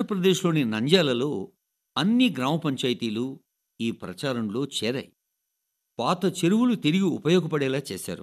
ఆంధ్రప్రదేశ్లోని నంద్యాలలో అన్ని గ్రామ పంచాయతీలు ఈ ప్రచారంలో చేరాయి పాత చెరువులు తిరిగి ఉపయోగపడేలా చేశారు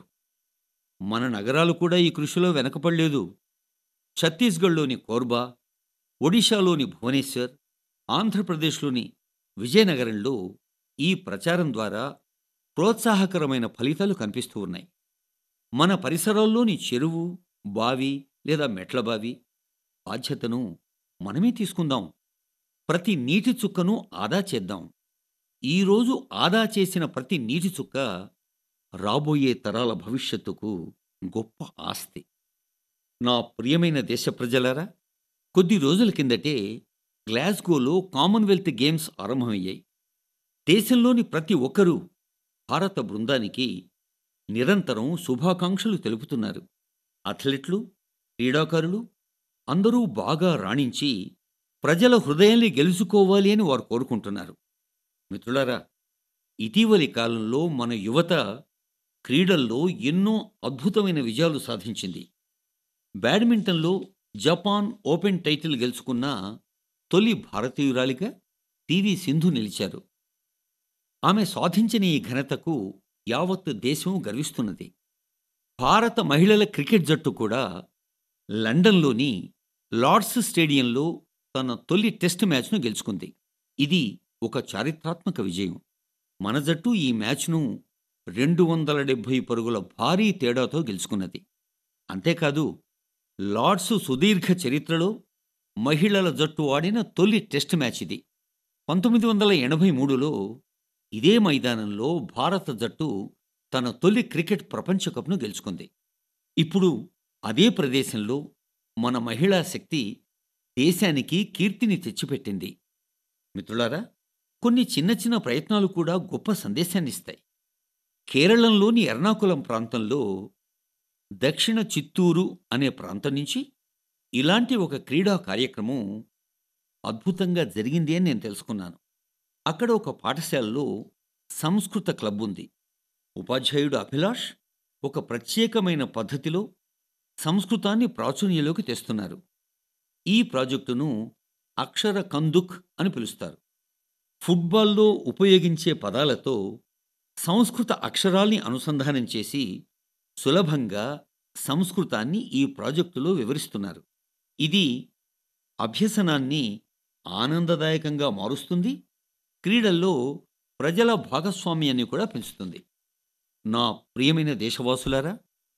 మన నగరాలు కూడా ఈ కృషిలో వెనకపడలేదు ఛత్తీస్గఢ్లోని కోర్బా ఒడిశాలోని భువనేశ్వర్ ఆంధ్రప్రదేశ్లోని విజయనగరంలో ఈ ప్రచారం ద్వారా ప్రోత్సాహకరమైన ఫలితాలు కనిపిస్తూ ఉన్నాయి మన పరిసరాల్లోని చెరువు బావి లేదా మెట్ల బావి బాధ్యతను మనమే తీసుకుందాం ప్రతి నీటి చుక్కను ఆదా చేద్దాం ఈరోజు ఆదా చేసిన ప్రతి నీటి చుక్క రాబోయే తరాల భవిష్యత్తుకు గొప్ప ఆస్తి నా ప్రియమైన దేశ ప్రజలారా కొద్ది రోజుల కిందటే గ్లాస్గోలో కామన్వెల్త్ గేమ్స్ ఆరంభమయ్యాయి దేశంలోని ప్రతి ఒక్కరూ భారత బృందానికి నిరంతరం శుభాకాంక్షలు తెలుపుతున్నారు అథ్లెట్లు క్రీడాకారులు అందరూ బాగా రాణించి ప్రజల హృదయాల్ని గెలుచుకోవాలి అని వారు కోరుకుంటున్నారు మిత్రులారా ఇటీవలి కాలంలో మన యువత క్రీడల్లో ఎన్నో అద్భుతమైన విజయాలు సాధించింది బ్యాడ్మింటన్లో జపాన్ ఓపెన్ టైటిల్ గెలుచుకున్న తొలి భారతీయురాలిగా పివి సింధు నిలిచారు ఆమె సాధించిన ఈ ఘనతకు యావత్ దేశం గర్విస్తున్నది భారత మహిళల క్రికెట్ జట్టు కూడా లండన్లోని లార్డ్స్ స్టేడియంలో తన తొలి టెస్ట్ మ్యాచ్ను గెలుచుకుంది ఇది ఒక చారిత్రాత్మక విజయం మన జట్టు ఈ మ్యాచ్ను రెండు వందల డెబ్భై పరుగుల భారీ తేడాతో గెలుచుకున్నది అంతేకాదు లార్డ్స్ సుదీర్ఘ చరిత్రలో మహిళల జట్టు ఆడిన తొలి టెస్ట్ మ్యాచ్ ఇది పంతొమ్మిది వందల ఎనభై మూడులో ఇదే మైదానంలో భారత జట్టు తన తొలి క్రికెట్ ప్రపంచ కప్ను గెలుచుకుంది ఇప్పుడు అదే ప్రదేశంలో మన మహిళా శక్తి దేశానికి కీర్తిని తెచ్చిపెట్టింది మిత్రులారా కొన్ని చిన్న చిన్న ప్రయత్నాలు కూడా గొప్ప సందేశాన్నిస్తాయి కేరళంలోని ఎర్నాకుళం ప్రాంతంలో దక్షిణ చిత్తూరు అనే ప్రాంతం నుంచి ఇలాంటి ఒక క్రీడా కార్యక్రమం అద్భుతంగా జరిగింది అని నేను తెలుసుకున్నాను అక్కడ ఒక పాఠశాలలో సంస్కృత క్లబ్ ఉంది ఉపాధ్యాయుడు అభిలాష్ ఒక ప్రత్యేకమైన పద్ధతిలో సంస్కృతాన్ని ప్రాచుర్యంలోకి తెస్తున్నారు ఈ ప్రాజెక్టును అక్షర కందుక్ అని పిలుస్తారు ఫుట్బాల్లో ఉపయోగించే పదాలతో సంస్కృత అక్షరాల్ని అనుసంధానం చేసి సులభంగా సంస్కృతాన్ని ఈ ప్రాజెక్టులో వివరిస్తున్నారు ఇది అభ్యసనాన్ని ఆనందదాయకంగా మారుస్తుంది క్రీడల్లో ప్రజల భాగస్వామ్యాన్ని కూడా పెంచుతుంది నా ప్రియమైన దేశవాసులారా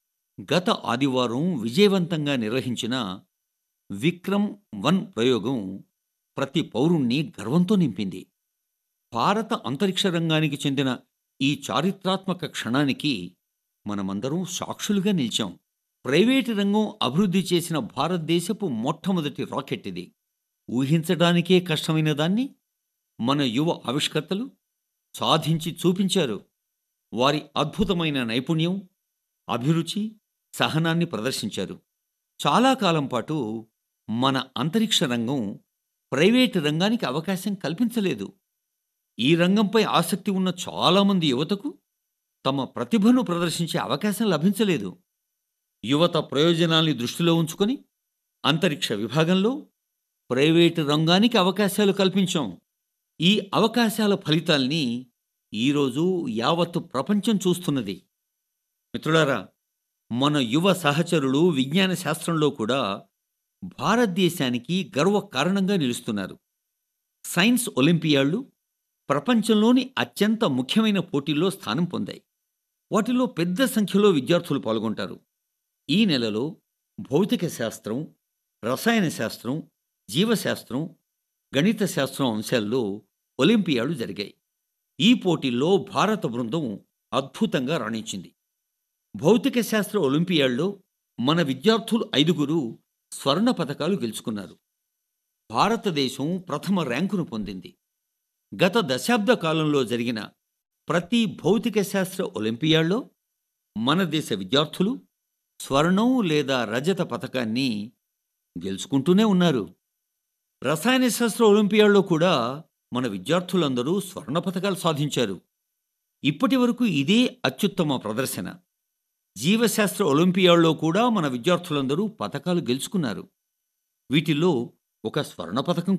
గత ఆదివారం విజయవంతంగా నిర్వహించిన విక్రమ్ వన్ ప్రయోగం ప్రతి పౌరుణ్ణి గర్వంతో నింపింది భారత అంతరిక్ష రంగానికి చెందిన ఈ చారిత్రాత్మక క్షణానికి మనమందరం సాక్షులుగా నిలిచాం ప్రైవేటు రంగం అభివృద్ధి చేసిన భారతదేశపు మొట్టమొదటి రాకెట్ ఇది ఊహించడానికే కష్టమైన దాన్ని మన యువ ఆవిష్కర్తలు సాధించి చూపించారు వారి అద్భుతమైన నైపుణ్యం అభిరుచి సహనాన్ని ప్రదర్శించారు చాలా కాలం పాటు మన అంతరిక్ష రంగం ప్రైవేటు రంగానికి అవకాశం కల్పించలేదు ఈ రంగంపై ఆసక్తి ఉన్న చాలామంది యువతకు తమ ప్రతిభను ప్రదర్శించే అవకాశం లభించలేదు యువత ప్రయోజనాల్ని దృష్టిలో ఉంచుకొని అంతరిక్ష విభాగంలో ప్రైవేటు రంగానికి అవకాశాలు కల్పించాం ఈ అవకాశాల ఫలితాల్ని ఈరోజు యావత్తు ప్రపంచం చూస్తున్నది మిత్రులారా మన యువ సహచరులు విజ్ఞాన శాస్త్రంలో కూడా భారతదేశానికి గర్వ కారణంగా నిలుస్తున్నారు సైన్స్ ఒలింపియాడ్లు ప్రపంచంలోని అత్యంత ముఖ్యమైన పోటీల్లో స్థానం పొందాయి వాటిలో పెద్ద సంఖ్యలో విద్యార్థులు పాల్గొంటారు ఈ నెలలో భౌతిక శాస్త్రం రసాయన శాస్త్రం జీవశాస్త్రం గణిత శాస్త్రం అంశాల్లో ఒలింపియాడు జరిగాయి ఈ పోటీల్లో భారత బృందం అద్భుతంగా రాణించింది భౌతిక శాస్త్ర ఒలింపియాడ్లో మన విద్యార్థులు ఐదుగురు స్వర్ణ పథకాలు గెలుచుకున్నారు భారతదేశం ప్రథమ ర్యాంకును పొందింది గత దశాబ్ద కాలంలో జరిగిన ప్రతి భౌతిక శాస్త్ర ఒలింపియాడ్లో మన దేశ విద్యార్థులు స్వర్ణం లేదా రజత పథకాన్ని గెలుచుకుంటూనే ఉన్నారు రసాయన శాస్త్ర ఒలింపియాడ్లో కూడా మన విద్యార్థులందరూ స్వర్ణ పథకాలు సాధించారు ఇప్పటి వరకు ఇదే అత్యుత్తమ ప్రదర్శన జీవశాస్త్ర ఒలింపియాడ్లో కూడా మన విద్యార్థులందరూ పథకాలు గెలుచుకున్నారు వీటిల్లో ఒక స్వర్ణ పథకం